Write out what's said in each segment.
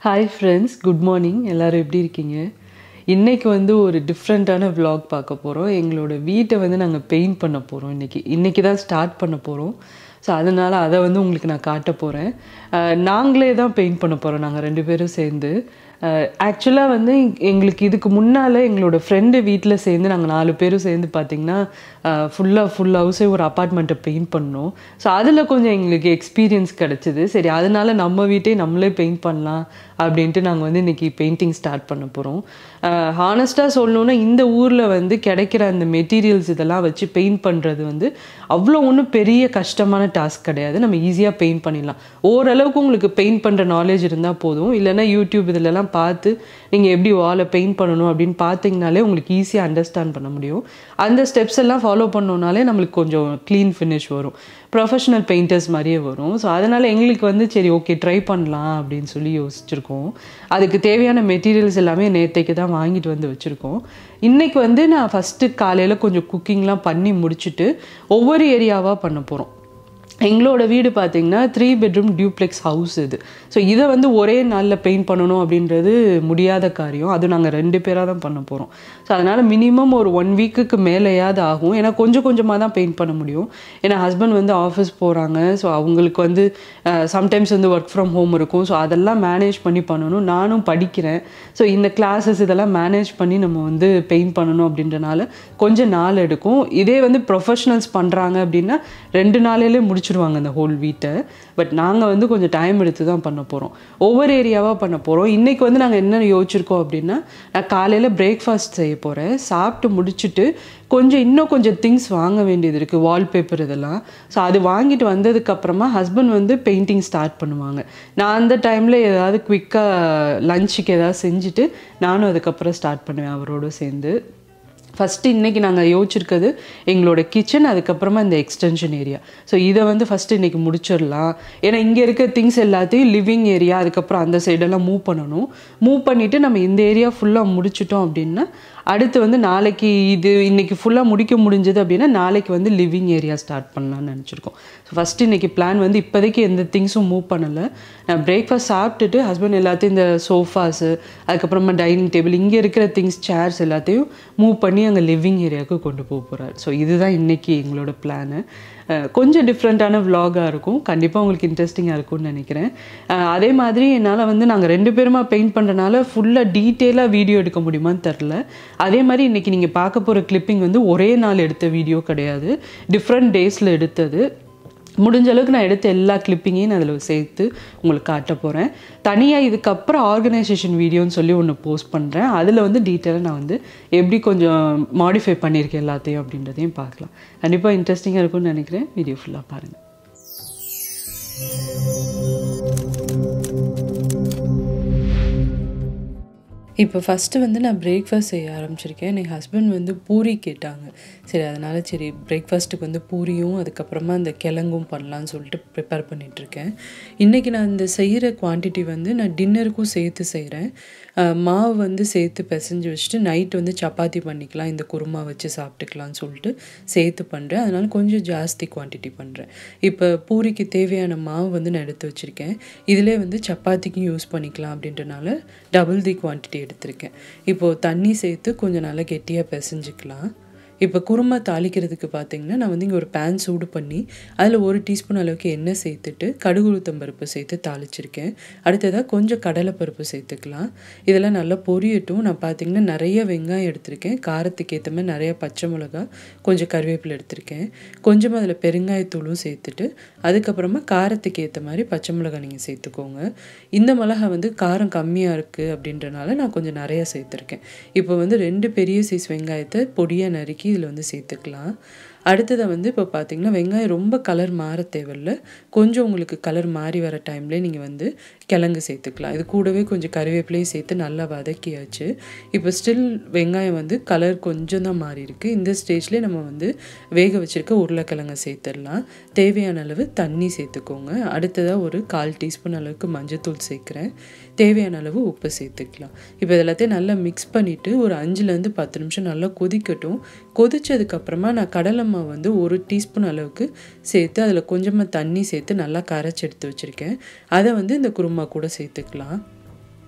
hi friends good morning எல்லோரும் எப்படி இருக்கீங்க இன்றைக்கி வந்து ஒரு டிஃப்ரெண்ட்டான vlog பார்க்க போகிறோம் எங்களோட வீட்டை வந்து நாங்கள் பெயிண்ட் பண்ண போகிறோம் இன்றைக்கி இன்றைக்கி தான் ஸ்டார்ட் பண்ண போகிறோம் ஸோ அதனால் அதை வந்து உங்களுக்கு நான் காட்ட போகிறேன் நாங்களே தான் பெயிண்ட் பண்ண போகிறோம் நாங்கள் ரெண்டு பேரும் சேர்ந்து ஆக்சுவலாக வந்து எங்களுக்கு இதுக்கு முன்னால் எங்களோட ஃப்ரெண்டு வீட்டில் சேர்ந்து நாங்கள் நாலு பேரும் சேர்ந்து பார்த்திங்கன்னா ஃபுல்லாக ஃபுல் ஹவுஸே ஒரு அப்பார்ட்மெண்ட்டை பெயிண்ட் பண்ணோம் ஸோ அதில் கொஞ்சம் எங்களுக்கு எக்ஸ்பீரியன்ஸ் கிடச்சிது சரி அதனால நம்ம வீட்டே நம்மளே பெயிண்ட் பண்ணலாம் அப்படின்ட்டு நாங்கள் வந்து இன்றைக்கி பெயிண்டிங் ஸ்டார்ட் பண்ண போகிறோம் ஹானஸ்ட்டாக சொல்லணுன்னா இந்த ஊரில் வந்து கிடைக்கிற அந்த மெட்டீரியல்ஸ் இதெல்லாம் வச்சு பெயிண்ட் பண்ணுறது வந்து அவ்வளோ ஒன்றும் பெரிய கஷ்டமான டாஸ்க் கிடையாது நம்ம ஈஸியாக பெயிண்ட் பண்ணிடலாம் ஓரளவுக்கு உங்களுக்கு பெயிண்ட் பண்ணுற நாலேஜ் இருந்தால் போதும் இல்லைன்னா யூடியூப் இதிலெல்லாம் பார்த்து நீங்கள் எப்படி வாலை பெயிண்ட் பண்ணணும் அப்படின்னு பார்த்தீங்கனாலே உங்களுக்கு ஈஸியாக அண்டர்ஸ்டாண்ட் பண்ண முடியும் அந்த ஸ்டெப்ஸ் எல்லாம் ஃபாலோ பண்ணோம்னாலே நம்மளுக்கு கொஞ்சம் க்ளீன் ஃபினிஷ் வரும் ப்ரொஃபஷனல் பெயிண்டர்ஸ் மாதிரியே வரும் ஸோ அதனால் எங்களுக்கு வந்து சரி ஓகே ட்ரை பண்ணலாம் அப்படின்னு சொல்லி யோசிச்சிருக்கோம் அதுக்கு தேவையான மெட்டீரியல்ஸ் எல்லாமே நேற்றைக்கு தான் வாங்கிட்டு வந்து வச்சுருக்கோம் இன்றைக்கி வந்து நான் ஃபஸ்ட்டு காலையில் கொஞ்சம் குக்கிங்லாம் பண்ணி முடிச்சுட்டு ஒவ்வொரு ஏரியாவாக பண்ண போகிறோம் எங்களோட வீடு பார்த்தீங்கன்னா த்ரீ பெட்ரூம் டியூப்ளெக்ஸ் ஹவுஸ் இது ஸோ இதை வந்து ஒரே நாளில் பெயிண்ட் பண்ணணும் அப்படின்றது முடியாத காரியம் அது நாங்கள் ரெண்டு பேராக தான் பண்ண போகிறோம் ஸோ அதனால் மினிமம் ஒரு ஒன் வீக்குக்கு மேலேயாவது ஆகும் ஏன்னா கொஞ்சம் கொஞ்சமாக தான் பெயிண்ட் பண்ண முடியும் ஏன்னா ஹஸ்பண்ட் வந்து ஆஃபீஸ் போகிறாங்க ஸோ அவங்களுக்கு வந்து சம்டைம்ஸ் வந்து ஒர்க் ஃப்ரம் ஹோம் இருக்கும் ஸோ அதெல்லாம் மேனேஜ் பண்ணி பண்ணணும் நானும் படிக்கிறேன் ஸோ இந்த கிளாஸஸ் இதெல்லாம் மேனேஜ் பண்ணி நம்ம வந்து பெயிண்ட் பண்ணணும் அப்படின்றனால கொஞ்சம் நாள் எடுக்கும் இதே வந்து ப்ரொஃபஷனல்ஸ் பண்ணுறாங்க அப்படின்னா ரெண்டு நாளையிலே முடிச்சிருவாங்க அந்த ஹோல் வீட்டை பட் நாங்கள் வந்து கொஞ்சம் டைம் எடுத்து தான் பண்ண போகிறோம் ஒவ்வொரு ஏரியாவாக பண்ண போகிறோம் இன்றைக்கி வந்து நாங்கள் என்ன யோசிச்சிருக்கோம் அப்படின்னா நான் காலையில் பிரேக்ஃபாஸ்ட் செய்ய போகிறேன் சாப்பிட்டு முடிச்சுட்டு கொஞ்சம் இன்னும் கொஞ்சம் திங்ஸ் வாங்க வேண்டியது இருக்குது வால்பேப்பர் இதெல்லாம் ஸோ அது வாங்கிட்டு வந்ததுக்கப்புறமா ஹஸ்பண்ட் வந்து பெயிண்டிங் ஸ்டார்ட் பண்ணுவாங்க நான் அந்த டைமில் ஏதாவது குவிக்காக லஞ்சுக்கு ஏதாவது செஞ்சுட்டு நானும் அதுக்கப்புறம் ஸ்டார்ட் பண்ணுவேன் அவரோட சேர்ந்து ஃபஸ்ட்டு இன்றைக்கி நாங்கள் யோசிச்சிருக்கிறது எங்களோட கிச்சன் அதுக்கப்புறமா இந்த எக்ஸ்டென்ஷன் ஏரியா ஸோ இதை வந்து ஃபஸ்ட்டு இன்றைக்கி முடிச்சிடலாம் ஏன்னா இங்கே இருக்க திங்ஸ் எல்லாத்தையும் லிவிங் ஏரியா அதுக்கப்புறம் அந்த சைடெல்லாம் மூவ் பண்ணணும் மூவ் பண்ணிவிட்டு நம்ம இந்த ஏரியா ஃபுல்லாக முடிச்சிட்டோம் அப்படின்னா அடுத்து வந்து நாளைக்கு இது இன்றைக்கி ஃபுல்லாக முடிக்க முடிஞ்சது அப்படின்னா நாளைக்கு வந்து லிவிங் ஏரியா ஸ்டார்ட் பண்ணலான்னு நினச்சிருக்கோம் ஸோ ஃபஸ்ட்டு இன்றைக்கி பிளான் வந்து இப்போதைக்கு எந்த திங்ஸும் மூவ் பண்ணலை நான் பிரேக்ஃபாஸ்ட் சாப்பிட்டுட்டு ஹஸ்பண்ட் எல்லாத்தையும் இந்த சோஃபாஸு அதுக்கப்புறமா டைனிங் டேபிள் இங்கே இருக்கிற திங்ஸ் சேர்ஸ் எல்லாத்தையும் மூவ் பண்ணி அங்கே லிவிங் ஏரியாவுக்கு கொண்டு போக போகிறார் ஸோ இதுதான் இன்றைக்கி எங்களோட பிளானு கொஞ்சம் டிஃப்ரெண்ட்டான விலாகாக இருக்கும் கண்டிப்பாக உங்களுக்கு இன்ட்ரெஸ்டிங்காக இருக்கும்னு நினைக்கிறேன் அதே மாதிரி என்னால் வந்து நாங்கள் ரெண்டு பேருமா பெயிண்ட் பண்ணுறனால ஃபுல்லாக டீட்டெயிலாக வீடியோ எடுக்க முடியுமான்னு தெரில அதே மாதிரி இன்றைக்கி நீங்கள் பார்க்க போகிற கிளிப்பிங் வந்து ஒரே நாள் எடுத்த வீடியோ கிடையாது டிஃப்ரெண்ட் டேஸில் எடுத்தது முடிஞ்ச அளவுக்கு நான் எடுத்த எல்லா கிளிப்பிங்கையும் நான் அதில் சேர்த்து உங்களுக்கு காட்ட போகிறேன் தனியாக இதுக்கப்புறம் ஆர்கனைசேஷன் வீடியோன்னு சொல்லி ஒன்று போஸ்ட் பண்ணுறேன் அதில் வந்து டீட்டெயிலாக நான் வந்து எப்படி கொஞ்சம் மாடிஃபை பண்ணியிருக்கேன் எல்லாத்தையும் அப்படின்றதையும் பார்க்கலாம் கண்டிப்பாக இன்ட்ரெஸ்டிங்காக இருக்கும்னு நினைக்கிறேன் வீடியோ ஃபுல்லாக பாருங்கள் இப்போ ஃபஸ்ட்டு வந்து நான் பிரேக்ஃபாஸ்ட் செய்ய ஆரம்பிச்சிருக்கேன் என் ஹஸ்பண்ட் வந்து பூரி கேட்டாங்க சரி அதனால் சரி பிரேக்ஃபாஸ்ட்டுக்கு வந்து பூரியும் அதுக்கப்புறமா அந்த கிழங்கும் பண்ணலான்னு சொல்லிட்டு ப்ரிப்பேர் பண்ணிகிட்ருக்கேன் இன்றைக்கி நான் இந்த செய்கிற குவான்டிட்டி வந்து நான் டின்னருக்கும் சேர்த்து செய்கிறேன் மாவு வந்து சேர்த்து பிசைஞ்சு வச்சுட்டு நைட்டு வந்து சப்பாத்தி பண்ணிக்கலாம் இந்த குருமா வச்சு சாப்பிட்டுக்கலாம்னு சொல்லிட்டு சேர்த்து பண்ணுறேன் அதனால் கொஞ்சம் ஜாஸ்தி குவான்டிட்டி பண்ணுறேன் இப்போ பூரிக்கு தேவையான மாவு வந்து நான் எடுத்து வச்சுருக்கேன் இதிலே வந்து சப்பாத்திக்கும் யூஸ் பண்ணிக்கலாம் அப்படின்றனால டபுள் தி குவான்டிட்டி எடுத்திருக்கேன் இப்போது தண்ணி சேர்த்து கொஞ்சம் நல்லா கெட்டியாக பிசைஞ்சிக்கலாம் இப்போ குருமா தாளிக்கிறதுக்கு பார்த்தீங்கன்னா நான் வந்து இங்கே ஒரு பேன் சூடு பண்ணி அதில் ஒரு டீஸ்பூன் அளவுக்கு எண்ணெய் சேர்த்துட்டு கடுகு உளுத்தம் பருப்பு சேர்த்து தாளிச்சிருக்கேன் அடுத்ததாக கொஞ்சம் கடலை பருப்பு சேர்த்துக்கலாம் இதெல்லாம் நல்லா பொரியட்டும் நான் பார்த்தீங்கன்னா நிறைய வெங்காயம் எடுத்திருக்கேன் காரத்துக்கு ஏற்ற மாதிரி நிறைய பச்சை மிளகா கொஞ்சம் கருவேப்பிலை எடுத்திருக்கேன் கொஞ்சமாக அதில் பெருங்காயத்தூளும் சேர்த்துட்டு அதுக்கப்புறமா காரத்துக்கு ஏற்ற மாதிரி பச்சை மிளகா நீங்கள் சேர்த்துக்கோங்க இந்த மிளகா வந்து காரம் கம்மியாக இருக்குது அப்படின்றனால நான் கொஞ்சம் நிறையா சேர்த்துருக்கேன் இப்போ வந்து ரெண்டு பெரிய சைஸ் வெங்காயத்தை பொடியாக நறுக்கி இதில் வந்து சேர்த்துக்கலாம் அடுத்ததை வந்து இப்போ பார்த்தீங்கன்னா வெங்காயம் ரொம்ப கலர் மாற தேவையில்ல கொஞ்சம் உங்களுக்கு கலர் மாறி வர டைம்லேயே நீங்கள் வந்து கிழங்கு சேர்த்துக்கலாம் இது கூடவே கொஞ்சம் கருவேப்பிலையும் சேர்த்து நல்லா வதக்கியாச்சு இப்போ ஸ்டில் வெங்காயம் வந்து கலர் கொஞ்சம் தான் மாறி இருக்குது இந்த ஸ்டேஜ்லேயே நம்ம வந்து வேக வச்சுருக்க உருளைக்கிழங்கை சேர்த்துடலாம் தேவையான அளவு தண்ணி சேர்த்துக்கோங்க அடுத்ததாக ஒரு கால் டீஸ்பூன் அளவுக்கு மஞ்சத்தூள் சேர்க்குறேன் தேவையான அளவு உப்பு சேர்த்துக்கலாம் இப்போ இதெல்லாத்தையும் நல்லா மிக்ஸ் பண்ணிவிட்டு ஒரு அஞ்சுலேருந்து பத்து நிமிஷம் நல்லா கொதிக்கட்டும் கொதிச்சதுக்கப்புறமா நான் கடலை மாவு வந்து ஒரு டீஸ்பூன் அளவுக்கு சேர்த்து அதில் கொஞ்சமாக தண்ணி சேர்த்து நல்லா கரைச்சி எடுத்து வச்சுருக்கேன் அதை வந்து இந்த குருமா கூட சேர்த்துக்கலாம்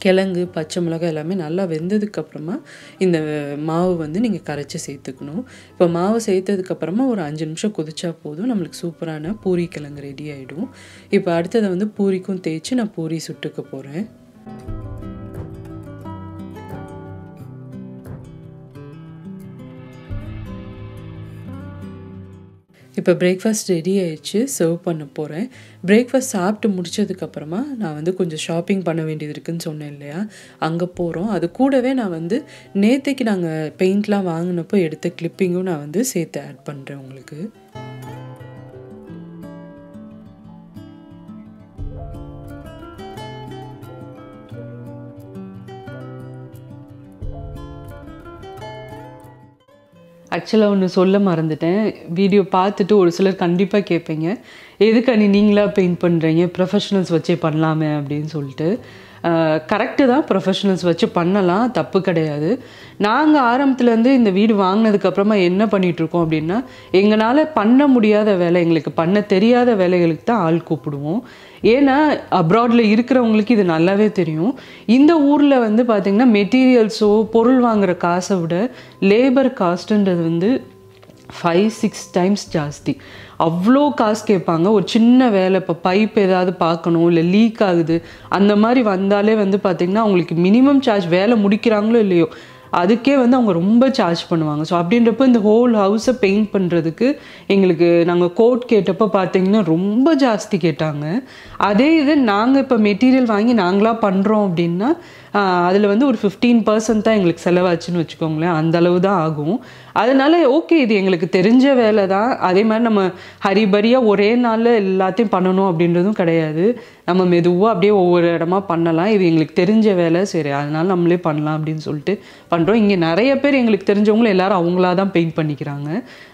கிழங்கு பச்சை மிளகாய் எல்லாமே நல்லா வெந்ததுக்கப்புறமா இந்த மாவு வந்து நீங்கள் கரைச்சி சேர்த்துக்கணும் இப்போ மாவு சேர்த்ததுக்கப்புறமா ஒரு அஞ்சு நிமிஷம் கொதிச்சா போதும் நம்மளுக்கு சூப்பரான பூரி கிழங்கு ரெடி ஆகிடும் இப்போ அடுத்ததை வந்து பூரிக்கும் தேய்ச்சி நான் பூரி சுட்டுக்க போகிறேன் இப்போ பிரேக்ஃபாஸ்ட் ரெடி ஆயிடுச்சு சர்வ் பண்ண போகிறேன் பிரேக்ஃபாஸ்ட் சாப்பிட்டு முடிச்சதுக்கப்புறமா நான் வந்து கொஞ்சம் ஷாப்பிங் பண்ண வேண்டியது இருக்குன்னு சொன்னேன் இல்லையா அங்கே போகிறோம் அது கூடவே நான் வந்து நேற்றுக்கு நாங்கள் பெயிண்ட்லாம் வாங்கினப்போ எடுத்த கிளிப்பிங்கும் நான் வந்து சேர்த்து ஆட் பண்ணுறேன் உங்களுக்கு ஆக்சுவலாக ஒன்று சொல்ல மறந்துட்டேன் வீடியோ பார்த்துட்டு ஒரு சிலர் கண்டிப்பாக கேட்பீங்க எதுக்கு அனி நீங்களாக பெயிண்ட் பண்ணுறீங்க ப்ரொஃபஷனல்ஸ் வச்சே பண்ணலாமே அப்படின்னு சொல்லிட்டு கரெக்டு தான் ப்ரொஃபஷனல்ஸ் வச்சு பண்ணலாம் தப்பு கிடையாது நாங்கள் ஆரம்பத்துலேருந்து இந்த வீடு வாங்கினதுக்கப்புறமா என்ன பண்ணிகிட்ருக்கோம் அப்படின்னா எங்களால் பண்ண முடியாத வேலை எங்களுக்கு பண்ண தெரியாத வேலைகளுக்கு தான் ஆள் கூப்பிடுவோம் ஏன்னா அப்ராடில் இருக்கிறவங்களுக்கு இது நல்லாவே தெரியும் இந்த ஊரில் வந்து பார்த்திங்கன்னா மெட்டீரியல்ஸோ பொருள் வாங்குகிற காசை விட லேபர் காஸ்ட்டுன்றது வந்து ஃபைவ் சிக்ஸ் டைம்ஸ் ஜாஸ்தி அவ்வளோ காசு கேட்பாங்க ஒரு சின்ன வேலை இப்போ பைப் ஏதாவது பார்க்கணும் இல்லை லீக் ஆகுது அந்த மாதிரி வந்தாலே வந்து பார்த்திங்கன்னா அவங்களுக்கு மினிமம் சார்ஜ் வேலை முடிக்கிறாங்களோ இல்லையோ அதுக்கே வந்து அவங்க ரொம்ப சார்ஜ் பண்ணுவாங்க ஸோ அப்படின்றப்ப இந்த ஹோல் ஹவுஸை பெயிண்ட் பண்ணுறதுக்கு எங்களுக்கு நாங்கள் கோட் கேட்டப்போ பார்த்தீங்கன்னா ரொம்ப ஜாஸ்தி கேட்டாங்க அதே இது நாங்கள் இப்போ மெட்டீரியல் வாங்கி நாங்களாக பண்ணுறோம் அப்படின்னா அதில் வந்து ஒரு ஃபிஃப்டீன் பர்சன்ட் தான் எங்களுக்கு செலவாச்சுன்னு வச்சுக்கோங்களேன் அந்த அளவு தான் ஆகும் அதனால ஓகே இது எங்களுக்கு தெரிஞ்ச வேலை தான் அதே மாதிரி நம்ம ஹரிபரியாக ஒரே நாளில் எல்லாத்தையும் பண்ணணும் அப்படின்றதும் கிடையாது நம்ம மெதுவாக அப்படியே ஒவ்வொரு இடமா பண்ணலாம் இது எங்களுக்கு தெரிஞ்ச வேலை சரி அதனால நம்மளே பண்ணலாம் அப்படின்னு சொல்லிட்டு பண்ணுறோம் இங்கே நிறைய பேர் எங்களுக்கு தெரிஞ்சவங்களும் எல்லாரும் அவங்களா தான் பெயிண்ட் பண்ணிக்கிறாங்க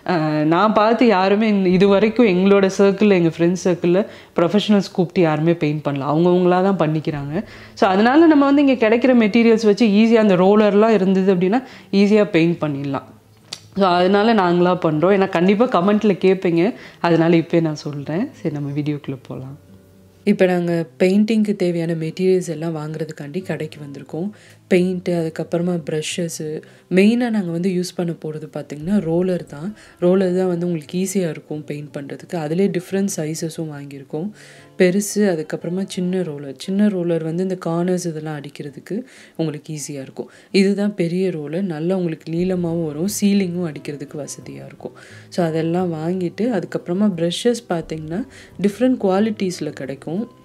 நான் பார்த்து யாருமே இது வரைக்கும் எங்களோட சர்க்கிளில் எங்கள் ஃப்ரெண்ட்ஸ் சர்க்கிளில் ப்ரொஃபஷனல்ஸ் கூப்பிட்டு யாருமே பெயிண்ட் பண்ணல அவங்கவுங்களா தான் பண்ணிக்கிறாங்க ஸோ அதனால நம்ம வந்து இங்கே கிடைக்கிற மெட்டீரியல்ஸ் வச்சு ஈஸியாக அந்த ரோலர்லாம் இருந்தது அப்படின்னா ஈஸியாக பெயிண்ட் பண்ணிடலாம் ஸோ அதனால நாங்களாக பண்ணுறோம் ஏன்னா கண்டிப்பாக கமெண்ட்டில் கேட்பீங்க அதனால இப்போ நான் சொல்கிறேன் சரி நம்ம வீடியோக்குள்ளே போகலாம் இப்போ நாங்கள் பெயிண்டிங்க்கு தேவையான மெட்டீரியல்ஸ் எல்லாம் வாங்குறதுக்காண்டி கடைக்கு வந்திருக்கோம் பெயிண்ட்டு அதுக்கப்புறமா ப்ரஷ்ஷஸ்ஸு மெயினாக நாங்கள் வந்து யூஸ் பண்ண போகிறது பார்த்திங்கன்னா ரோலர் தான் ரோலர் தான் வந்து உங்களுக்கு ஈஸியாக இருக்கும் பெயிண்ட் பண்ணுறதுக்கு அதிலே டிஃப்ரெண்ட் சைஸஸும் வாங்கியிருக்கோம் பெருசு அதுக்கப்புறமா சின்ன ரோலர் சின்ன ரோலர் வந்து இந்த கார்னர்ஸ் இதெல்லாம் அடிக்கிறதுக்கு உங்களுக்கு ஈஸியாக இருக்கும் இதுதான் பெரிய ரோலர் நல்லா உங்களுக்கு நீளமாகவும் வரும் சீலிங்கும் அடிக்கிறதுக்கு வசதியாக இருக்கும் ஸோ அதெல்லாம் வாங்கிட்டு அதுக்கப்புறமா ப்ரஷ்ஷஸ் பார்த்திங்கன்னா டிஃப்ரெண்ட் குவாலிட்டிஸில் கிடைக்கும்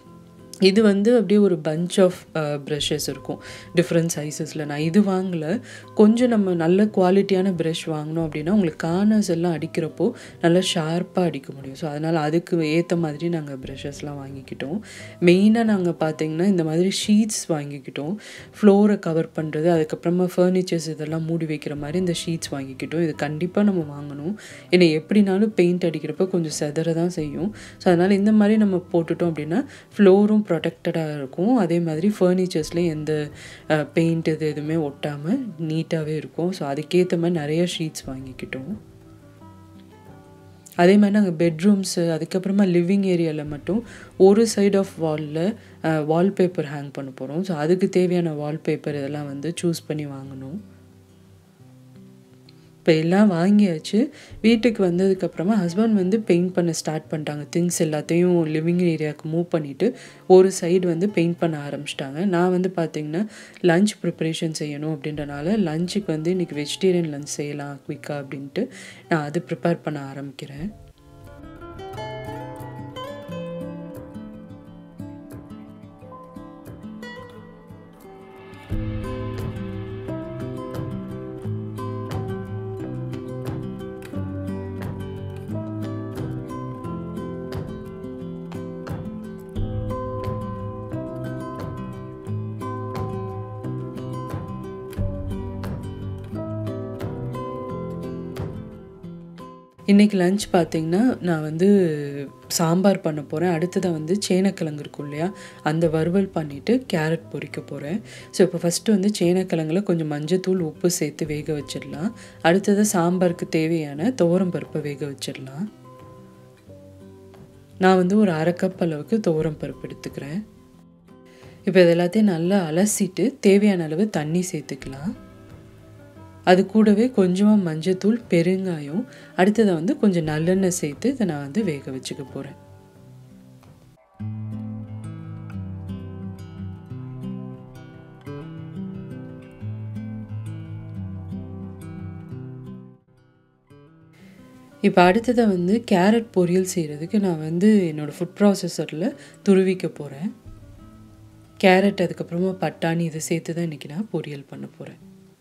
இது வந்து அப்படியே ஒரு பஞ்ச் ஆஃப் ப்ரஷஸ் இருக்கும் டிஃப்ரெண்ட் சைஸஸில் நான் இது வாங்கலை கொஞ்சம் நம்ம நல்ல குவாலிட்டியான ப்ரஷ் வாங்கினோம் அப்படின்னா உங்களுக்கு கார்னர்ஸ் எல்லாம் அடிக்கிறப்போ நல்லா ஷார்ப்பாக அடிக்க முடியும் ஸோ அதனால் அதுக்கு ஏற்ற மாதிரி நாங்கள் ப்ரஷஸ்லாம் வாங்கிக்கிட்டோம் மெயினாக நாங்கள் பார்த்தீங்கன்னா இந்த மாதிரி ஷீட்ஸ் வாங்கிக்கிட்டோம் ஃப்ளோரை கவர் பண்ணுறது அதுக்கப்புறமா ஃபர்னிச்சர்ஸ் இதெல்லாம் மூடி வைக்கிற மாதிரி இந்த ஷீட்ஸ் வாங்கிக்கிட்டோம் இது கண்டிப்பாக நம்ம வாங்கணும் ஏன்னா எப்படினாலும் பெயிண்ட் அடிக்கிறப்ப கொஞ்சம் செதற தான் செய்யும் ஸோ அதனால் இந்த மாதிரி நம்ம போட்டுட்டோம் அப்படின்னா ஃப்ளோரும் ப்ரொடெக்டடாக இருக்கும் அதே மாதிரி ஃபர்னிச்சர்ஸ்லேயும் எந்த பெயிண்ட் இது எதுவுமே ஒட்டாமல் நீட்டாகவே இருக்கும் ஸோ அதுக்கேற்ற மாதிரி நிறைய ஷீட்ஸ் வாங்கிக்கிட்டோம் அதே மாதிரி நாங்கள் பெட்ரூம்ஸு அதுக்கப்புறமா லிவிங் ஏரியாவில் மட்டும் ஒரு சைட் ஆஃப் வாலில் வால்பேப்பர் ஹேங் பண்ண போகிறோம் ஸோ அதுக்கு தேவையான வால்பேப்பர் இதெல்லாம் வந்து சூஸ் பண்ணி வாங்கணும் இப்போ எல்லாம் வாங்கியாச்சு வீட்டுக்கு வந்ததுக்கப்புறமா ஹஸ்பண்ட் வந்து பெயிண்ட் பண்ண ஸ்டார்ட் பண்ணிட்டாங்க திங்ஸ் எல்லாத்தையும் லிவிங் ஏரியாவுக்கு மூவ் பண்ணிவிட்டு ஒரு சைடு வந்து பெயிண்ட் பண்ண ஆரம்பிச்சிட்டாங்க நான் வந்து பார்த்திங்கன்னா லஞ்ச் ப்ரிப்பரேஷன் செய்யணும் அப்படின்றனால லஞ்சுக்கு வந்து இன்றைக்கி வெஜிடேரியன் லஞ்ச் செய்யலாம் குயிக்காக அப்படின்ட்டு நான் அது ப்ரிப்பேர் பண்ண ஆரம்பிக்கிறேன் இன்றைக்கி லஞ்ச் பார்த்திங்கன்னா நான் வந்து சாம்பார் பண்ண போகிறேன் அடுத்ததாக வந்து சேனக்கிழங்கு இருக்கும் இல்லையா அந்த வறுவல் பண்ணிவிட்டு கேரட் பொரிக்க போகிறேன் ஸோ இப்போ ஃபஸ்ட்டு வந்து சேனக்கிழங்குல கொஞ்சம் மஞ்சத்தூள் உப்பு சேர்த்து வேக வச்சிடலாம் அடுத்ததாக சாம்பாருக்கு தேவையான துவரம் பருப்பை வேக வச்சிடலாம் நான் வந்து ஒரு அரை கப் அளவுக்கு துவரம் பருப்பு எடுத்துக்கிறேன் இப்போ இது எல்லாத்தையும் நல்லா அலசிட்டு தேவையான அளவு தண்ணி சேர்த்துக்கலாம் அது கூடவே கொஞ்சமாக மஞ்சத்தூள் பெருங்காயம் அடுத்ததை வந்து கொஞ்சம் நல்லெண்ணெய் சேர்த்து இதை நான் வந்து வேக வச்சுக்க போகிறேன் இப்போ அடுத்ததை வந்து கேரட் பொரியல் செய்கிறதுக்கு நான் வந்து என்னோடய ஃபுட் ப்ராசஸரில் துருவிக்க போகிறேன் கேரட் அதுக்கப்புறமா பட்டாணி இதை சேர்த்து தான் இன்றைக்கி நான் பொரியல் பண்ண போகிறேன்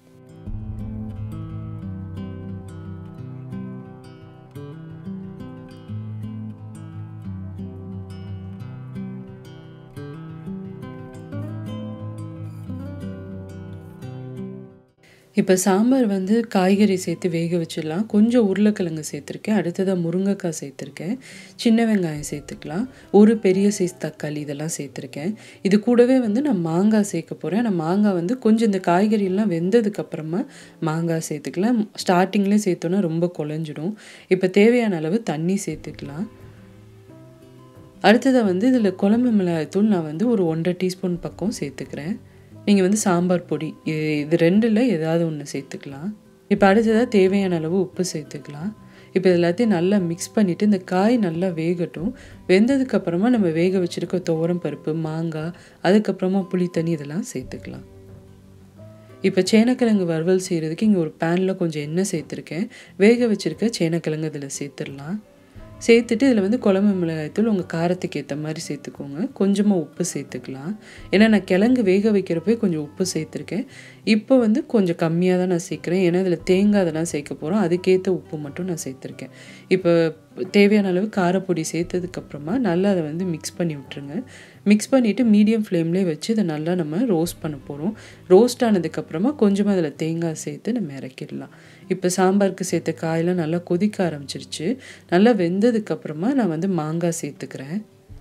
இப்போ சாம்பார் வந்து காய்கறி சேர்த்து வேக வச்சிடலாம் கொஞ்சம் உருளைக்கிழங்கு சேர்த்துருக்கேன் அடுத்ததாக முருங்கைக்காய் சேர்த்துருக்கேன் சின்ன வெங்காயம் சேர்த்துக்கலாம் ஒரு பெரிய சைஸ் தக்காளி இதெல்லாம் சேர்த்துருக்கேன் இது கூடவே வந்து நான் மாங்காய் சேர்க்க போகிறேன் நான் மாங்காய் வந்து கொஞ்சம் இந்த காய்கறியெல்லாம் வெந்ததுக்கப்புறமா மாங்காய் சேர்த்துக்கலாம் ஸ்டார்டிங்லேயே சேர்த்தோன்னா ரொம்ப குழஞ்சிடும் இப்போ தேவையான அளவு தண்ணி சேர்த்துக்கலாம் அடுத்ததாக வந்து இதில் குழம்பு மிளகாய்த்தூள் நான் வந்து ஒரு ஒன்றரை டீஸ்பூன் பக்கம் சேர்த்துக்கிறேன் நீங்கள் வந்து சாம்பார் பொடி இது இது ரெண்டில் ஏதாவது ஒன்று சேர்த்துக்கலாம் இப்போ அடுத்ததாக தேவையான அளவு உப்பு சேர்த்துக்கலாம் இப்போ எல்லாத்தையும் நல்லா மிக்ஸ் பண்ணிவிட்டு இந்த காய் நல்லா வேகட்டும் வெந்ததுக்கப்புறமா நம்ம வேக வச்சுருக்க துவரம் பருப்பு மாங்காய் அதுக்கப்புறமா புளி தண்ணி இதெல்லாம் சேர்த்துக்கலாம் இப்போ சேனக்கிழங்கு வறுவல் செய்கிறதுக்கு இங்கே ஒரு பேனில் கொஞ்சம் எண்ணெய் சேர்த்துருக்கேன் வேக வச்சுருக்க சேனக்கிழங்கு இதில் சேர்த்துடலாம் சேர்த்துட்டு இதில் வந்து குழம்பு மிளகாய்த்தூள் உங்கள் காரத்துக்கு ஏற்ற மாதிரி சேர்த்துக்கோங்க கொஞ்சமாக உப்பு சேர்த்துக்கலாம் ஏன்னா நான் கிழங்கு வேக வைக்கிறப்பே கொஞ்சம் உப்பு சேர்த்துருக்கேன் இப்போ வந்து கொஞ்சம் கம்மியாக தான் நான் சேர்க்குறேன் ஏன்னா இதில் தேங்காய் அதெல்லாம் சேர்க்க போகிறோம் அதுக்கேற்ற உப்பு மட்டும் நான் சேர்த்துருக்கேன் இப்போ தேவையான அளவு காரப்பொடி சேர்த்ததுக்கப்புறமா நல்லா அதை வந்து மிக்ஸ் பண்ணி விட்டுருங்க மிக்ஸ் பண்ணிவிட்டு மீடியம் ஃப்ளேம்லேயே வச்சு இதை நல்லா நம்ம ரோஸ்ட் பண்ண போகிறோம் ரோஸ்ட் ஆனதுக்கப்புறமா கொஞ்சமாக அதில் தேங்காய் சேர்த்து நம்ம இறக்கிடலாம் இப்போ சாம்பாருக்கு சேர்த்த காயெல்லாம் நல்லா கொதிக்க ஆரம்பிச்சிருச்சு நல்லா வெந்ததுக்கப்புறமா நான் வந்து மாங்காய் சேர்த்துக்கிறேன்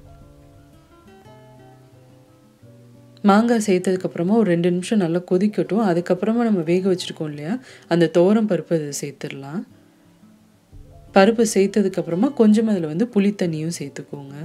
மாங்காய் சேர்த்ததுக்கப்புறமா ஒரு ரெண்டு நிமிஷம் நல்லா கொதிக்கட்டும் அதுக்கப்புறமா நம்ம வேக வச்சுருக்கோம் இல்லையா அந்த தோரம் பருப்பு அதை சேர்த்துடலாம் பருப்பு சேர்த்ததுக்கப்புறமா கொஞ்சம் அதில் வந்து புளி தண்ணியும் சேர்த்துக்கோங்க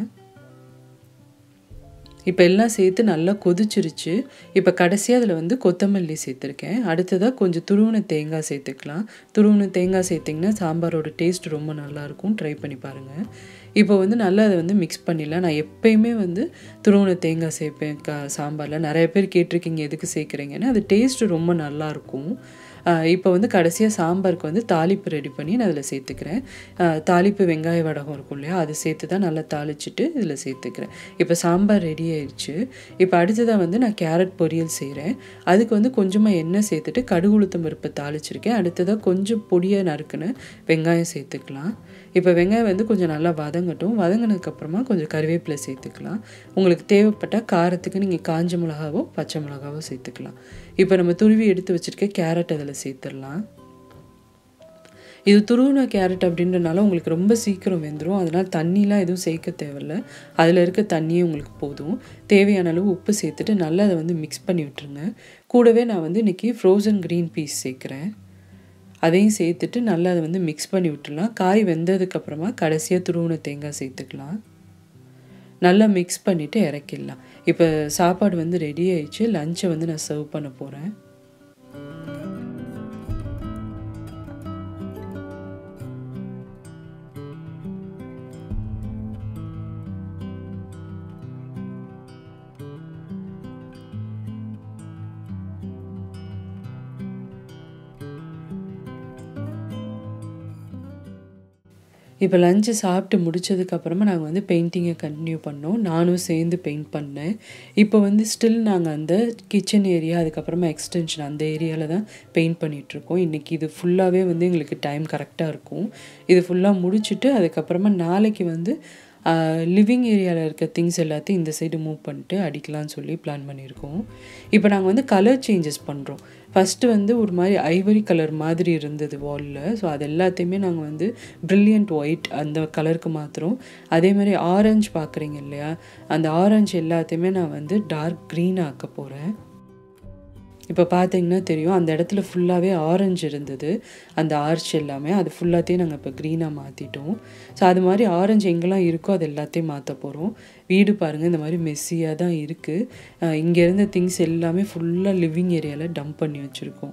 இப்போ எல்லாம் சேர்த்து நல்லா கொதிச்சிருச்சு இப்போ கடைசியாக அதில் வந்து கொத்தமல்லி சேர்த்துருக்கேன் அடுத்ததாக கொஞ்சம் துருவன தேங்காய் சேர்த்துக்கலாம் துருவன தேங்காய் சேர்த்திங்கன்னா சாம்பாரோட டேஸ்ட் ரொம்ப நல்லாயிருக்கும் ட்ரை பண்ணி பாருங்கள் இப்போ வந்து நல்லா அதை வந்து மிக்ஸ் பண்ணிடலாம் நான் எப்பயுமே வந்து துருவன தேங்காய் சேர்ப்பேன் க சாம்பாரில் நிறைய பேர் கேட்டிருக்கீங்க எதுக்கு சேர்க்குறீங்கன்னு அது டேஸ்ட்டு ரொம்ப நல்லாயிருக்கும் இப்போ வந்து கடைசியாக சாம்பாருக்கு வந்து தாளிப்பு ரெடி பண்ணி நான் அதில் சேர்த்துக்கிறேன் தாளிப்பு வெங்காய வடகம் இருக்கும் இல்லையா அது சேர்த்து தான் நல்லா தாளிச்சிட்டு இதில் சேர்த்துக்கிறேன் இப்போ சாம்பார் ரெடி ஆயிடுச்சு இப்போ அடுத்ததாக வந்து நான் கேரட் பொரியல் செய்கிறேன் அதுக்கு வந்து கொஞ்சமாக எண்ணெய் சேர்த்துட்டு கடுகு உளுத்தம் பருப்பை தாளிச்சிருக்கேன் அடுத்ததாக கொஞ்சம் பொடியாக நறுக்குன்னு வெங்காயம் சேர்த்துக்கலாம் இப்போ வெங்காயம் வந்து கொஞ்சம் நல்லா வதங்கட்டும் வதங்கினதுக்கப்புறமா கொஞ்சம் கருவேப்பிலை சேர்த்துக்கலாம் உங்களுக்கு தேவைப்பட்டால் காரத்துக்கு நீங்கள் காஞ்ச மிளகாவோ பச்சை மிளகாவோ சேர்த்துக்கலாம் இப்போ நம்ம துருவி எடுத்து வச்சுருக்க கேரட் அதில் சேர்த்துடலாம் இது துருவின கேரட் அப்படின்றனால உங்களுக்கு ரொம்ப சீக்கிரம் வெந்துடும் அதனால் தண்ணிலாம் எதுவும் சேர்க்க தேவையில்ல அதில் இருக்க தண்ணியே உங்களுக்கு போதும் தேவையான அளவு உப்பு சேர்த்துட்டு நல்லா அதை வந்து மிக்ஸ் பண்ணி விட்டுருங்க கூடவே நான் வந்து இன்றைக்கி ஃப்ரோசன் க்ரீன் பீஸ் சேர்க்குறேன் அதையும் சேர்த்துட்டு நல்லா அதை வந்து மிக்ஸ் பண்ணி விட்டுடலாம் காய் வெந்ததுக்கப்புறமா கடைசியாக துருவின தேங்காய் சேர்த்துக்கலாம் நல்லா மிக்ஸ் பண்ணிவிட்டு இறக்கிடலாம் இப்போ சாப்பாடு வந்து ரெடி ஆயிடுச்சு லஞ்சை வந்து நான் சர்வ் பண்ண போகிறேன் இப்போ லஞ்சு சாப்பிட்டு முடிச்சதுக்கப்புறமா நாங்கள் வந்து பெயிண்டிங்கை கண்டினியூ பண்ணோம் நானும் சேர்ந்து பெயிண்ட் பண்ணேன் இப்போ வந்து ஸ்டில் நாங்கள் அந்த கிச்சன் ஏரியா அதுக்கப்புறமா எக்ஸ்டென்ஷன் அந்த ஏரியாவில் தான் பெயிண்ட் பண்ணிகிட்ருக்கோம் இன்றைக்கி இது ஃபுல்லாகவே வந்து எங்களுக்கு டைம் கரெக்டாக இருக்கும் இது ஃபுல்லாக முடிச்சுட்டு அதுக்கப்புறமா நாளைக்கு வந்து லிவிங் ஏரியாவில் இருக்க திங்ஸ் எல்லாத்தையும் இந்த சைடு மூவ் பண்ணிட்டு அடிக்கலாம்னு சொல்லி பிளான் பண்ணியிருக்கோம் இப்போ நாங்கள் வந்து கலர் சேஞ்சஸ் பண்ணுறோம் ஃபஸ்ட்டு வந்து ஒரு மாதிரி ஐவரி கலர் மாதிரி இருந்தது வாலில் ஸோ அது எல்லாத்தையுமே நாங்கள் வந்து ப்ரில்லியண்ட் ஒயிட் அந்த கலருக்கு மாற்றுறோம் அதே மாதிரி ஆரஞ்சு பார்க்குறீங்க இல்லையா அந்த ஆரஞ்சு எல்லாத்தையுமே நான் வந்து டார்க் க்ரீன் ஆக்க போகிறேன் இப்போ பார்த்தீங்கன்னா தெரியும் அந்த இடத்துல ஃபுல்லாகவே ஆரஞ்சு இருந்தது அந்த ஆர்ச் எல்லாமே அது ஃபுல்லாத்தையும் நாங்கள் இப்போ க்ரீனாக மாற்றிட்டோம் ஸோ அது மாதிரி ஆரஞ்சு எங்கெல்லாம் இருக்கோ அது எல்லாத்தையும் மாற்ற போகிறோம் வீடு பாருங்கள் இந்த மாதிரி மெஸ்ஸியாக தான் இருக்குது இங்கே இருந்த திங்ஸ் எல்லாமே ஃபுல்லாக லிவிங் ஏரியாவில் டம்ப் பண்ணி வச்சுருக்கோம்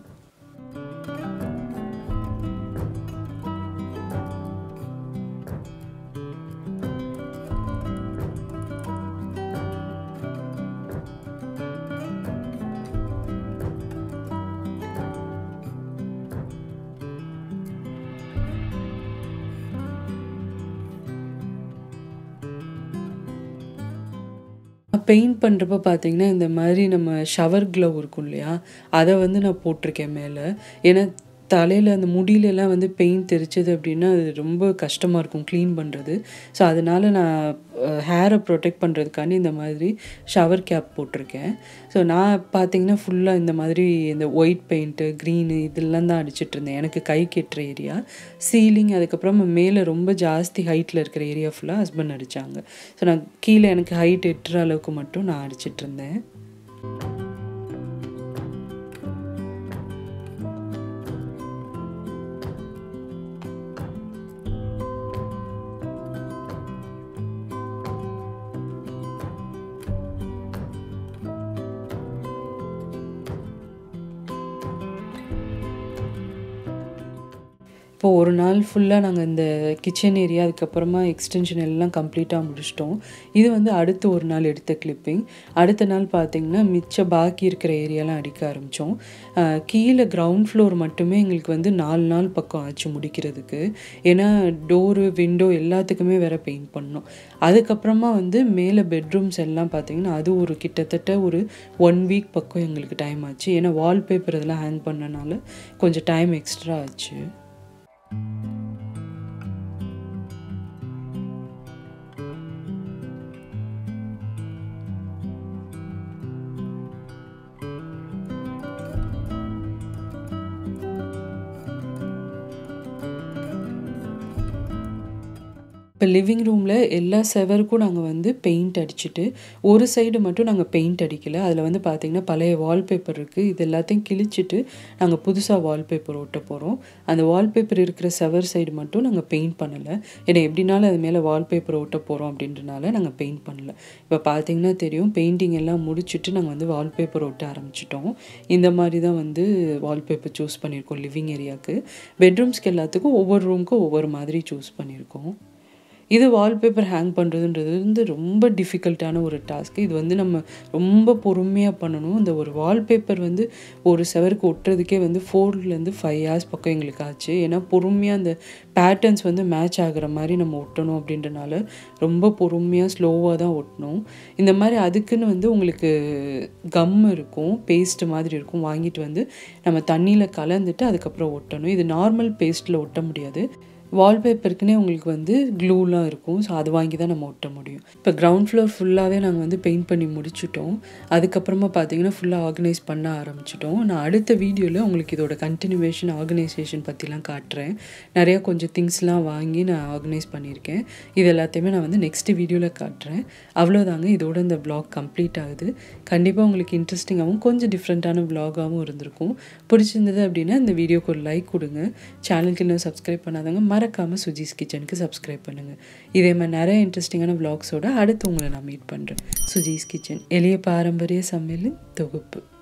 பெயிண்ட் பண்ணுறப்ப பார்த்தீங்கன்னா இந்த மாதிரி நம்ம ஷவர் க்ளவ் இருக்கும் இல்லையா அதை வந்து நான் போட்டிருக்கேன் மேலே ஏன்னா தலையில் அந்த முடியிலலாம் வந்து பெயிண்ட் தெரிச்சது அப்படின்னா அது ரொம்ப கஷ்டமாக இருக்கும் க்ளீன் பண்ணுறது ஸோ அதனால் நான் ஹேரை ப்ரொடெக்ட் பண்ணுறதுக்காண்டி இந்த மாதிரி ஷவர் கேப் போட்டிருக்கேன் ஸோ நான் பார்த்தீங்கன்னா ஃபுல்லாக இந்த மாதிரி இந்த ஒயிட் பெயிண்ட்டு க்ரீனு இதெல்லாம் தான் அடிச்சிட்டு இருந்தேன் எனக்கு கை கெட்டுற ஏரியா சீலிங் அதுக்கப்புறம் மேலே ரொம்ப ஜாஸ்தி ஹைட்டில் இருக்கிற ஏரியா ஃபுல்லாக ஹஸ்பண்ட் அடித்தாங்க ஸோ நான் கீழே எனக்கு ஹைட் எட்டுற அளவுக்கு மட்டும் நான் அடிச்சிட்டு இருந்தேன் இப்போ ஒரு நாள் ஃபுல்லாக நாங்கள் இந்த கிச்சன் ஏரியா அதுக்கப்புறமா எக்ஸ்டென்ஷன் எல்லாம் கம்ப்ளீட்டாக முடிச்சிட்டோம் இது வந்து அடுத்து ஒரு நாள் எடுத்த கிளிப்பிங் அடுத்த நாள் பார்த்திங்கன்னா மிச்ச பாக்கி இருக்கிற ஏரியாலாம் அடிக்க ஆரம்பித்தோம் கீழே கிரவுண்ட் ஃப்ளோர் மட்டுமே எங்களுக்கு வந்து நாலு நாள் பக்கம் ஆச்சு முடிக்கிறதுக்கு ஏன்னா டோரு விண்டோ எல்லாத்துக்குமே வேற பெயிண்ட் பண்ணோம் அதுக்கப்புறமா வந்து மேலே பெட்ரூம்ஸ் எல்லாம் பார்த்திங்கன்னா அது ஒரு கிட்டத்தட்ட ஒரு ஒன் வீக் பக்கம் எங்களுக்கு டைம் ஆச்சு ஏன்னா வால்பேப்பர் இதெல்லாம் ஹேங் பண்ணனால கொஞ்சம் டைம் எக்ஸ்ட்ரா ஆச்சு இப்போ லிவிங் ரூமில் எல்லா செவருக்கும் நாங்கள் வந்து பெயிண்ட் அடிச்சுட்டு ஒரு சைடு மட்டும் நாங்கள் பெயிண்ட் அடிக்கலை அதில் வந்து பார்த்திங்கன்னா பழைய வால்பேப்பர் இருக்குது இது எல்லாத்தையும் கிழிச்சிட்டு நாங்கள் புதுசாக வால்பேப்பர் ஒட்ட போகிறோம் அந்த வால்பேப்பர் இருக்கிற செவர் சைடு மட்டும் நாங்கள் பெயிண்ட் பண்ணலை ஏன்னா எப்படினாலும் அது மேலே வால்பேப்பர் ஒட்ட போகிறோம் அப்படின்றனால நாங்கள் பெயிண்ட் பண்ணல இப்போ பார்த்தீங்கன்னா தெரியும் பெயிண்டிங் எல்லாம் முடிச்சுட்டு நாங்கள் வந்து வால்பேப்பர் ஒட்ட ஆரம்பிச்சிட்டோம் இந்த மாதிரி தான் வந்து வால்பேப்பர் சூஸ் பண்ணியிருக்கோம் லிவிங் ஏரியாவுக்கு பெட்ரூம்ஸ்க்கு எல்லாத்துக்கும் ஒவ்வொரு ரூமுக்கும் ஒவ்வொரு மாதிரி சூஸ் பண்ணியிருக்கோம் இது வால்பேப்பர் ஹேங் பண்ணுறதுன்றது வந்து ரொம்ப டிஃபிகல்ட்டான ஒரு டாஸ்க்கு இது வந்து நம்ம ரொம்ப பொறுமையாக பண்ணணும் இந்த ஒரு வால்பேப்பர் வந்து ஒரு செவருக்கு ஒட்டுறதுக்கே வந்து ஃபோர்லேருந்து ஃபைவ் ஹவர்ஸ் பக்கம் எங்களுக்கு ஆச்சு ஏன்னா பொறுமையாக அந்த பேட்டர்ன்ஸ் வந்து மேட்ச் ஆகிற மாதிரி நம்ம ஒட்டணும் அப்படின்றனால ரொம்ப பொறுமையாக ஸ்லோவாக தான் ஒட்டணும் இந்த மாதிரி அதுக்குன்னு வந்து உங்களுக்கு கம் இருக்கும் பேஸ்ட் மாதிரி இருக்கும் வாங்கிட்டு வந்து நம்ம தண்ணியில் கலந்துட்டு அதுக்கப்புறம் ஒட்டணும் இது நார்மல் பேஸ்ட்டில் ஒட்ட முடியாது வால்பேப்பருக்குனே உங்களுக்கு வந்து க்ளூலாம் இருக்கும் ஸோ அது வாங்கி தான் நம்ம ஒட்ட முடியும் இப்போ கிரவுண்ட் ஃப்ளோர் ஃபுல்லாகவே நாங்கள் வந்து பெயிண்ட் பண்ணி முடிச்சிட்டோம் அதுக்கப்புறமா பார்த்தீங்கன்னா ஃபுல்லாக ஆர்கனைஸ் பண்ண ஆரம்பிச்சிட்டோம் நான் அடுத்த வீடியோவில் உங்களுக்கு இதோட கண்டினியூவேஷன் ஆர்கனைசேஷன் பற்றிலாம் காட்டுறேன் நிறையா கொஞ்சம் திங்ஸ்லாம் வாங்கி நான் ஆர்கனைஸ் பண்ணியிருக்கேன் இது எல்லாத்தையுமே நான் வந்து நெக்ஸ்ட் வீடியோவில் காட்டுறேன் அவ்வளோதாங்க இதோட இந்த வ்ளாக் கம்ப்ளீட் ஆகுது கண்டிப்பாக உங்களுக்கு இன்ட்ரெஸ்டிங்காகவும் கொஞ்சம் டிஃப்ரெண்ட்டான வ்ளாகாகவும் இருந்திருக்கும் பிடிச்சிருந்தது அப்படின்னா இந்த வீடியோக்கு ஒரு லைக் கொடுங்க சேனலுக்கு இன்னும் சப்ஸ்கிரைப் பண்ணாதவங்க மறக்காமல் சுஜிஸ் கிச்சனுக்கு சப்ஸ்கிரைப் பண்ணுங்கள் இதே மாதிரி நிறைய இன்ட்ரெஸ்டிங்கான வ்ளாக்ஸோட அடுத்து உங்களை நான் மீட் பண்ணுறேன் சுஜிஸ் கிச்சன் எளிய பாரம்பரிய சமையலின் தொகுப்பு